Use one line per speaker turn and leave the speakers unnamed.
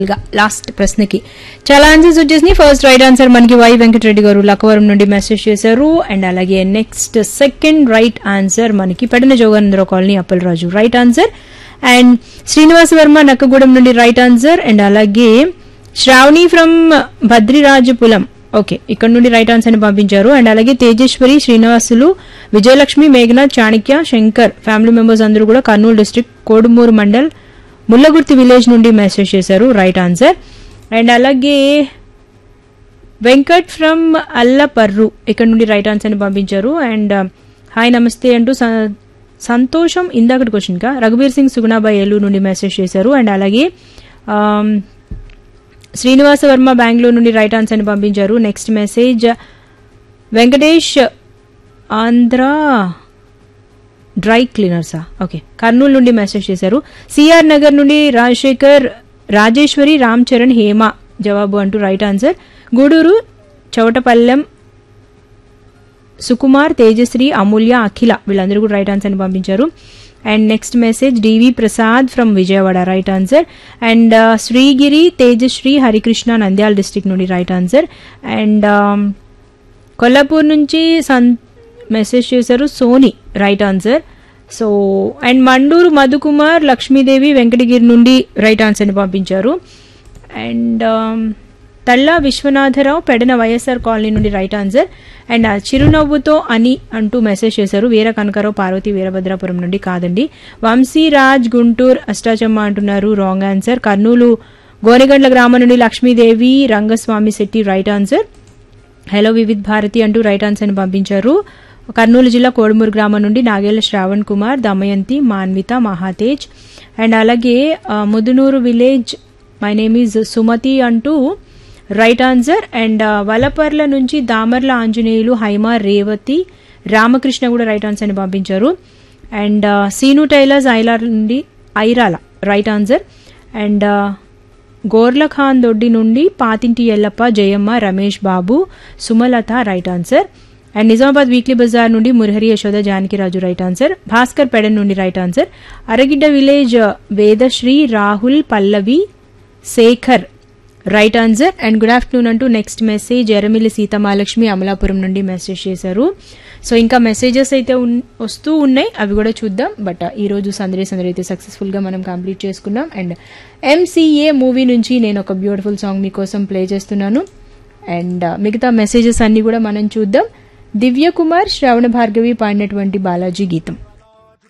last ప్రశ్నకి చాలా answers వచ్చేసినాయి ఫస్ట్ రైట్ ఆన్సర్ మనకి వై వెంకటరెడ్డి గారు లక్కవరం నుండి మెసేజ్ చేశారు అండ్ అలాగే నెక్స్ట్ సెకండ్ రైట్ ఆన్సర్ మనకి Pedana Jogendra colony Appalaraju right answer and Srinivasa Varma Nakkagudem నుండి రైట్ ఆన్సర్ అండ్ అలాగే శ్రావణి ఫ్రమ్ భద్రిరాజపులం ఓకే ఇక్కడ నుండి రైట్ ఆన్సర్ ని పంపించారు అండ్ అలాగే తేజేశ్వరి శ్రీనివాసులు విజయలక్ష్మి మేఘనాథ్ చాణక్య శంకర్ ఫ్యామిలీ మెంబర్స్ అందరూ కూడా కర్నూలు డిస్ట్రిక్ట్ కోడుమూరు మండల్ ముల్లగుర్తి విలేజ్ నుండి మెసేజ్ చేశారు రైట్ ఆన్సర్ అండ్ అలాగే వెంకట్ ఫ్రమ్ అల్లపర్రు ఇక్కడ నుండి రైట్ ఆన్సర్ ని పంపించారు అండ్ హాయ్ నమస్తే అంటూ స- సంతోషం ఇందాకటి క్వశ్చన్ కా రఘుబీర్ సింగ్ సుగుణాబాయ్ ఏలూరు నుండి మెసేజ్ చేశారు అండ్ అలాగే ఆమ్, శ్రీనివాస వర్మ బెంగళూరు నుండి రైట్ ఆన్సర్ ని పంపించారు next message Venkatesh Andhra dry క్లీనర్సా ఓకే కర్నూలు నుండి మెసేజ్ చేశారు సిఆర్ నగర్ నుండి రాజశేఖర్ రాజేశ్వరి రామ్ చరణ్ హేమ జవాబు అంటూ రైట్ ఆన్సర్ గూడూరు చవటపల్లెం సుకుమార్ తేజశ్రీ అమూల్య అఖిల వీళ్ళందరూ కూడా రైట్ ఆన్సర్ ని పంపించారు and next message DV Prasad from Vijayawada right answer and Srigiri Tejasri Harikrishna Nandyal district నుండి రైట్ ఆన్సర్ అండ్ కొల్లాపూర్ నుంచి సన్ మెసేజ్ చేశారు Soni right answer so and Manduru Madhukumar Lakshmidevi Venkatagiri నుండి రైట్ ఆన్సర్ని పంపించారు and Talla Viswanatharao Pedana YSR colony నుండి రైట్ ఆన్సర్ అండ్ ఆ చిరునవ్వుతో అని అంటూ మెసేజ్ చేశారు వీర కనకరావు పార్వతి వీరభద్రాపురం నుండి కాదండి వంశీరాజ్ గుంటూరు అష్టాచమ్మ అంటున్నారు రాంగ్ ఆన్సర్ కర్నూలు గోనెగండ్ల గ్రామం నుండి Lakshmidevi Rangaswamy Shetty right answer hello Vividh Bharati అంటూ రైట్ ఆన్సర్ ని పంపించారు కర్నూలు జిల్లా కోడుమూరు గ్రామం నుండి నాగేళ్ల శ్రావణ్ కుమార్ దమయంతి మాన్విత మహాతేజ్ అండ్ అలాగే ఆ, Mudunuru village my name is Sumathi అంటూ రైట్ ఆన్సర్ అండ్ ఆ, వలపర్ల నుంచి దామర్ల ఆంజనేయులు హైమ రేవతి రామకృష్ణ కూడా రైట్ ఆన్సర్ ని పంపించారు అండ్ ఆ, సీను టైలర్స్ ఐలార్ నుండి ఐరాల రైట్ ఆన్సర్ అండ్ ఆ, గోర్ల ఖాన్ దొడ్డి నుండి Pathinti Yellappa Jayamma Ramesh Babu Sumalatha right answer and Nizamabad weekly bazaar నుండి మురహరి యశోద జానకిరాజు రైట్ ఆన్సర్ భాస్కర్ పెడన్ నుండి right answer Aragidda village Vedasri Rahul Pallavi Shekar right answer and good afternoon అంటూ నెక్స్ట్ మెసేజ్ ఎరమిల్లి సీతమాలక్ష్మి అమలాపురం నుండి మెసేజ్ చేశారు సో ఇంకా మెసేజెస్ అయితే ఉన్- వస్తూ ఉన్నాయి అవి కూడా చూద్దాం బట్ ఈ రోజు సందడి సందడి అయితే సక్సెస్ఫుల్ గా మనం కంప్లీట్ చేసుకున్నాం అండ్ ఎంసీఏ మూవీ నుంచి నేను ఒక బ్యూటిఫుల్ సాంగ్ మీకోసం ప్లే చేస్తున్నాను అండ్ మిగతా మెసేజెస్ అన్ని కూడా మనం చూద్దాం దివ్య కుమార్ శ్రవణ భార్గవి పాడినటువంటి బాలాజీ గీతం